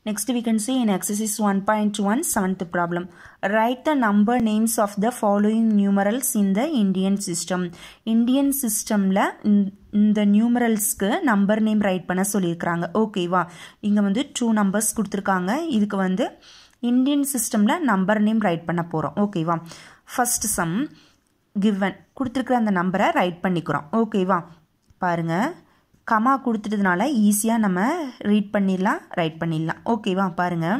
Next we can see in exercise 1.1 seventh problem. Write the number names of the following numerals in the Indian system. Indian systemல இந்த நியூமரல்ஸ்க்கு number name right பண்ண சொல்லியிருக்கிறாங்க ஓகேவா இங்கே வந்து two numbers கொடுத்துருக்காங்க இதுக்கு வந்து இந்தியன் சிஸ்டமில் நம்பர் நேம் ரைட் பண்ண போகிறோம் ஓகேவா ஃபஸ்ட் சம் கிவன் கொடுத்துருக்குற அந்த நம்பரை ரைட் பண்ணிக்கிறோம் ஓகேவா பாருங்கள் கமா கொடுத்துட்டதுனால ஈஸியாக நம்ம ரீட் பண்ணிடலாம் ரைட் பண்ணிடலாம் ஓகேவா பாருங்கள்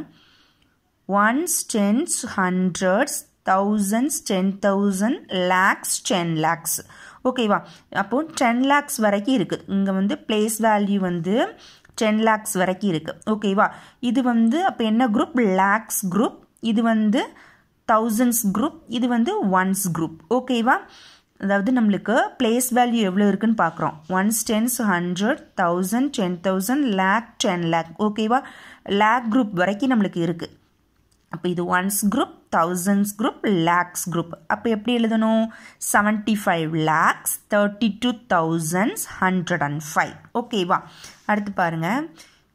ones tens hundreds thousands ten thousand lakhs ten lakhs ஓகேவா அப்போது டென் லேக்ஸ் வரைக்கும் இருக்குது இங்கே வந்து பிளேஸ் வேல்யூ வந்து டென் லேக்ஸ் வரைக்கும் இருக்குது ஓகேவா இது வந்து அப்போ என்ன குரூப் லேக்ஸ் குரூப் இது வந்து தௌசண்ட்ஸ் குரூப் இது வந்து ஒன்ஸ் குரூப் ஓகேவா அதாவது நம்மளுக்கு பிளேஸ் வேல்யூ எவ்வளோ இருக்குன்னு பார்க்குறோம் ones tens hundred thousand ten thousand lakh ten lakh ஓகேவா லேக் குரூப் வரைக்கும் நம்மளுக்கு இருக்குது அப்போ இது ones group thousands group lakhs group அப்போ எப்படி எழுதணும் seventy five lakhs thirty two thousands hundred and five ஓகேவா அடுத்து பாருங்கள்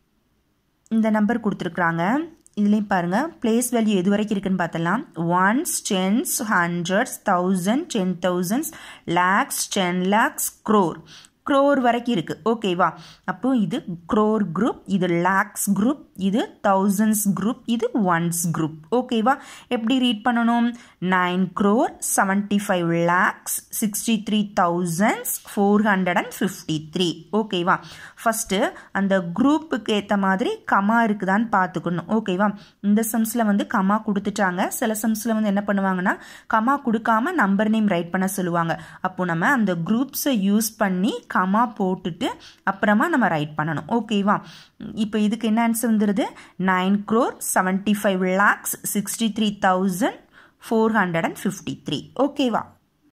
இந்த நம்பர் கொடுத்துருக்குறாங்க இதுலேயும் பாருங்கள் பிளேஸ் வேல்யூ எது வரைக்கும் இருக்குன்னு பார்த்தலாம் ones tens hundreds thousand ten thousands lakhs ten lakhs crore crore வரைக்கும் இருக்குது ஓகேவா அப்போ இது க்ரோர் குரூப் இது லேக்ஸ் குரூப் இது தௌசண்ட்ஸ் குரூப் இது ஒன்ஸ் குரூப் ஓகேவா எப்படி ரீட் பண்ணணும் nine crore seventy five lakhs sixty three thousands four hundred and fifty three ஓகேவா ஃபஸ்ட்டு அந்த குரூப்புக்கு ஏற்ற மாதிரி கமா இருக்குதான்னு பார்த்துக்கணும் ஓகேவா இந்த சம்ஸில் வந்து கமா கொடுத்துட்டாங்க சில சம்ஸில் வந்து என்ன பண்ணுவாங்கன்னா கமா கொடுக்காம நம்பர் நேம் ரைட் பண்ண சொல்லுவாங்க அப்போ நம்ம அந்த குரூப்ஸை யூஸ் பண்ணி கமா போட்டுட்டு அப்புறமா நம்ம ரைட் பண்ணணும் ஓகேவா இப்போ இதுக்கு என்ன ஆன்சர் வந்துடுது nine crore seventy five lakhs sixty three thousand four hundred and fifty three ஓகேவா